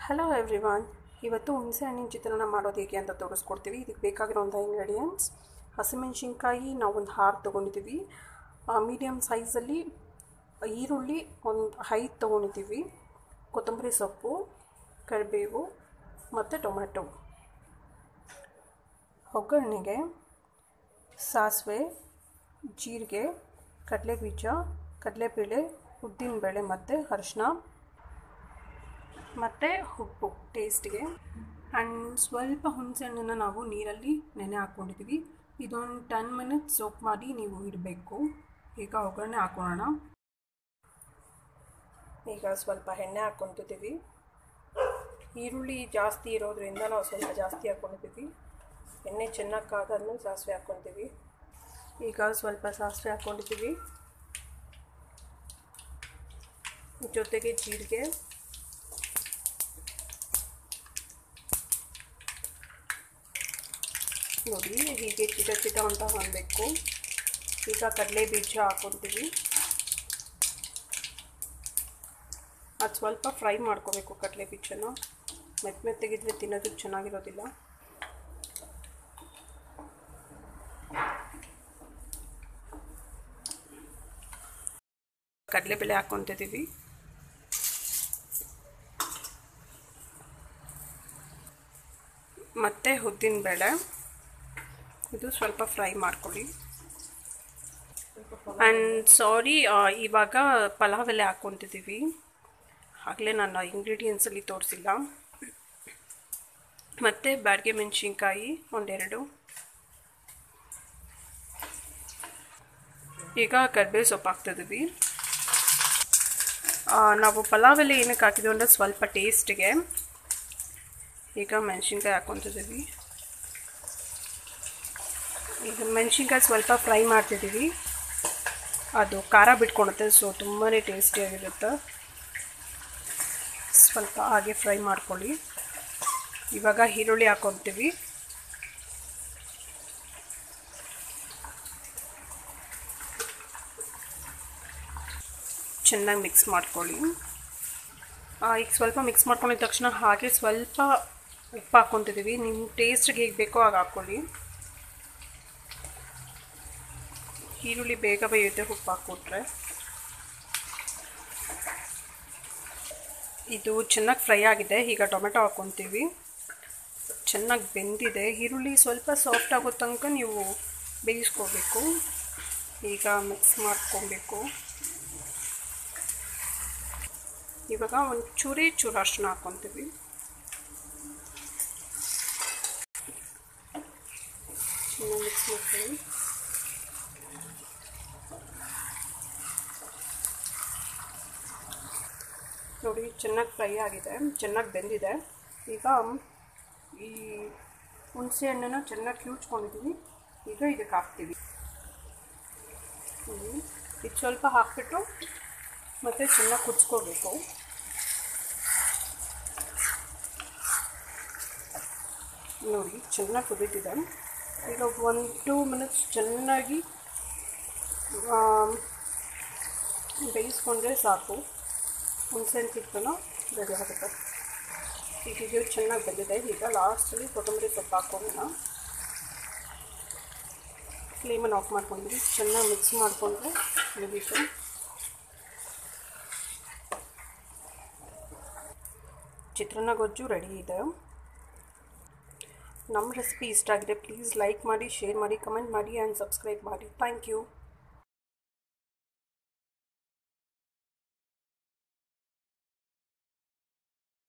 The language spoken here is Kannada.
ಹಲೋ ಎವ್ರಿವಾನ್ ಇವತ್ತು ಹುಣಸೆ ಹಣ್ಣಿನ ಚಿತ್ರಾನ್ನ ಮಾಡೋದು ಹೇಗೆ ಅಂತ ತೋರಿಸ್ಕೊಡ್ತೀವಿ ಇದಕ್ಕೆ ಬೇಕಾಗಿರೋಂಥ ಇಂಗ್ರೀಡಿಯೆಂಟ್ಸ್ ಹಸಿಮೆಣ್ಸಿನ್ಕಾಯಿ ನಾವು ಒಂದು ಹಾರು ತೊಗೊಂಡಿದ್ದೀವಿ ಮೀಡಿಯಮ್ ಸೈಜಲ್ಲಿ ಈರುಳ್ಳಿ ಒಂದು ಐದು ತೊಗೊಂಡಿದ್ದೀವಿ ಕೊತ್ತಂಬರಿ ಸೊಪ್ಪು ಕರಿಬೇವು ಮತ್ತು ಟೊಮೆಟೊ ಒಗ್ಗರಣೆಗೆ ಸಾಸಿವೆ ಜೀರಿಗೆ ಕಡಲೆಬೀಜ ಕಡಲೆಬೇಳೆ ಉದ್ದಿನಬೇಳೆ ಮತ್ತು ಅರಿಶಿನ ಮತ್ತು ಉಪ್ಪು ಟೇಸ್ಟ್ಗೆ ಆ್ಯಂಡ್ ಸ್ವಲ್ಪ ಹುಣಸೆಹಣ್ಣನ್ನು ನಾವು ನೀರಲ್ಲಿ ನೆನೆ ಹಾಕ್ಕೊಂಡಿದ್ದೀವಿ ಇದೊಂದು ಟೆನ್ ಮಿನಿಟ್ಸ್ ಸೋಪ್ ಮಾಡಿ ನೀವು ಇಡಬೇಕು ಈಗ ಒಗ್ಗರಣೆ ಹಾಕೋಣ ಈಗ ಸ್ವಲ್ಪ ಎಣ್ಣೆ ಹಾಕ್ಕೊತಿದ್ದೀವಿ ಈರುಳ್ಳಿ ಜಾಸ್ತಿ ಇರೋದ್ರಿಂದ ನಾವು ಸ್ವಲ್ಪ ಜಾಸ್ತಿ ಹಾಕ್ಕೊಂಡಿದ್ದೀವಿ ಎಣ್ಣೆ ಚೆನ್ನಾಗಿ ಕಾದಾದ್ಮೇಲೆ ಸಾಸಿವೆ ಹಾಕ್ಕೊತೀವಿ ಈಗ ಸ್ವಲ್ಪ ಸಾಸಿವೆ ಹಾಕ್ಕೊಂಡಿದ್ದೀವಿ ಜೊತೆಗೆ ಜೀರಿಗೆ ನೋಡಿ ಹೀಗೆ ಚಿಟ ಚಿಟ ಅಂತ ಮಾಡಬೇಕು ಈಗ ಕಡಲೆ ಬೀಜ ಹಾಕ್ಕೊತೀವಿ ಅದು ಸ್ವಲ್ಪ ಫ್ರೈ ಮಾಡ್ಕೋಬೇಕು ಕಡಲೆ ಬೀಜನ ಮೆತ್ತ ಮೆತ್ತಗಿದ್ರೆ ತಿನ್ನೋದಕ್ಕೆ ಚೆನ್ನಾಗಿರೋದಿಲ್ಲ ಕಡಲೆಬೇಳೆ ಹಾಕ್ಕೊತಿದ್ದೀವಿ ಮತ್ತು ಉದ್ದಿನಬೇಳೆ ಇದು ಸ್ವಲ್ಪ ಫ್ರೈ ಮಾಡ್ಕೊಳ್ಳಿ ಆ್ಯಂಡ್ ಸಾರಿ ಇವಾಗ ಪಲಾವ್ ಎಲೆ ಹಾಕ್ಕೊತಿದ್ದೀವಿ ಆಗಲೇ ನಾನು ಇಂಗ್ರೀಡಿಯೆಂಟ್ಸಲ್ಲಿ ತೋರಿಸಿಲ್ಲ ಮತ್ತು ಬ್ಯಾಡಿಗೆ ಮೆಣಸಿನ್ಕಾಯಿ ಒಂದೆರಡು ಈಗ ಕರ್ಬೇವು ಸೊಪ್ಪು ಹಾಕ್ತಿದ್ದೀವಿ ನಾವು ಪಲಾವ್ ಎಲೆ ಏನಕ್ಕೆ ಹಾಕಿದ್ವಿ ಅಂದರೆ ಸ್ವಲ್ಪ ಟೇಸ್ಟಿಗೆ ಈಗ ಮೆಣಸಿನ್ಕಾಯಿ ಹಾಕ್ಕೊತಿದ್ದೀವಿ ಈಗ ಮೆಣಸಿನ್ಕಾಯಿ ಸ್ವಲ್ಪ ಫ್ರೈ ಮಾಡ್ತಿದ್ದೀವಿ ಅದು ಖಾರ ಬಿಟ್ಕೊಳುತ್ತೆ ಸೊ ತುಂಬಾ ಟೇಸ್ಟಿಯಾಗಿರುತ್ತೆ ಸ್ವಲ್ಪ ಹಾಗೆ ಫ್ರೈ ಮಾಡ್ಕೊಳ್ಳಿ ಇವಾಗ ಈರುಳ್ಳಿ ಹಾಕ್ಕೊತೀವಿ ಚೆನ್ನಾಗಿ ಮಿಕ್ಸ್ ಮಾಡ್ಕೊಳ್ಳಿ ಈಗ ಸ್ವಲ್ಪ ಮಿಕ್ಸ್ ಮಾಡ್ಕೊಂಡಿದ ತಕ್ಷಣ ಹಾಗೆ ಸ್ವಲ್ಪ ಉಪ್ಪು ಹಾಕ್ಕೊತಿದ್ದೀವಿ ನಿಮ್ಮ ಟೇಸ್ಟ್ಗೆ ಹೇಗೆ ಬೇಕೋ ಹಾಗೆ ಹಾಕ್ಕೊಳ್ಳಿ ಈರುಳ್ಳಿ ಬೇಗ ಬೇಯುತ್ತೆ ಉಪ್ಪು ಹಾಕ್ಕೊಟ್ರೆ ಇದು ಚೆನ್ನಾಗಿ ಫ್ರೈ ಆಗಿದೆ ಈಗ ಟೊಮೆಟೊ ಹಾಕ್ಕೊತೀವಿ ಚೆನ್ನಾಗಿ ಬೆಂದಿದೆ ಈರುಳ್ಳಿ ಸ್ವಲ್ಪ ಸಾಫ್ಟ್ ಆಗೋ ತನಕ ನೀವು ಬೇಯಿಸ್ಕೋಬೇಕು ಈಗ ಮಿಕ್ಸ್ ಮಾಡ್ಕೊಬೇಕು ಇವಾಗ ಒಂದು ಚೂರಿ ಚೂರು ಅರ್ಶಿನ ಹಾಕ್ಕೊತೀವಿ ಚೆನ್ನಾಗಿ ಮಿಕ್ಸ್ ಮಾಡ್ತೀವಿ ನೋಡಿ ಚೆನ್ನಾಗಿ ಫ್ರೈ ಆಗಿದೆ ಚೆನ್ನಾಗಿ ಬೆಂದಿದೆ ಈಗ ಈ ಹುಣಸೆ ಹಣ್ಣನ್ನು ಚೆನ್ನಾಗಿ ಕ್ಯೂಚ್ಕೊಂಡಿದ್ದೀವಿ ಈಗ ಇದಕ್ಕೆ ಹಾಕ್ತೀವಿ ಇದು ಸ್ವಲ್ಪ ಹಾಕ್ಬಿಟ್ಟು ಮತ್ತು ಚೆನ್ನಾಗಿ ಕುದಿಸ್ಕೋಬೇಕು ನೋಡಿ ಚೆನ್ನಾಗಿ ಕುದೀತಿದೆ ಈಗ ಒಂದು ಟೂ ಮಿನಿಟ್ಸ್ ಚೆನ್ನಾಗಿ ಬೇಯಿಸ್ಕೊಂಡ್ರೆ ಸಾಕು ಹುಣಸೆಹಣ್ಣು ಚಿತ್ರನ ರೆಡಿ ಆಗುತ್ತೆ ಈಗ ಇದು ಚೆನ್ನಾಗಿ ಬೆಂದಿದೆ ಈಗ ಲಾಸ್ಟಲ್ಲಿ ಕೊತ್ತಂಬರಿ ಸೊಪ್ಪು ಹಾಕ್ಕೊಳ್ಳೋಣ ಫ್ಲೇಮನ್ನು ಆಫ್ ಮಾಡ್ಕೊಂಡ್ವಿ ಚೆನ್ನಾಗಿ ಮಿಕ್ಸ್ ಮಾಡಿಕೊಂಡ್ರೆ ಮುಗೀತು ಚಿತ್ರಾನ್ನ ಗೊಜ್ಜು ರೆಡಿ ಇದೆ ನಮ್ಮ ರೆಸಿಪಿ ಇಷ್ಟ ಆಗಿದೆ ಪ್ಲೀಸ್ ಲೈಕ್ ಮಾಡಿ ಶೇರ್ ಮಾಡಿ ಕಮೆಂಟ್ ಮಾಡಿ ಆ್ಯಂಡ್ ಸಬ್ಸ್ಕ್ರೈಬ್ ಮಾಡಿ ಥ್ಯಾಂಕ್ ಯು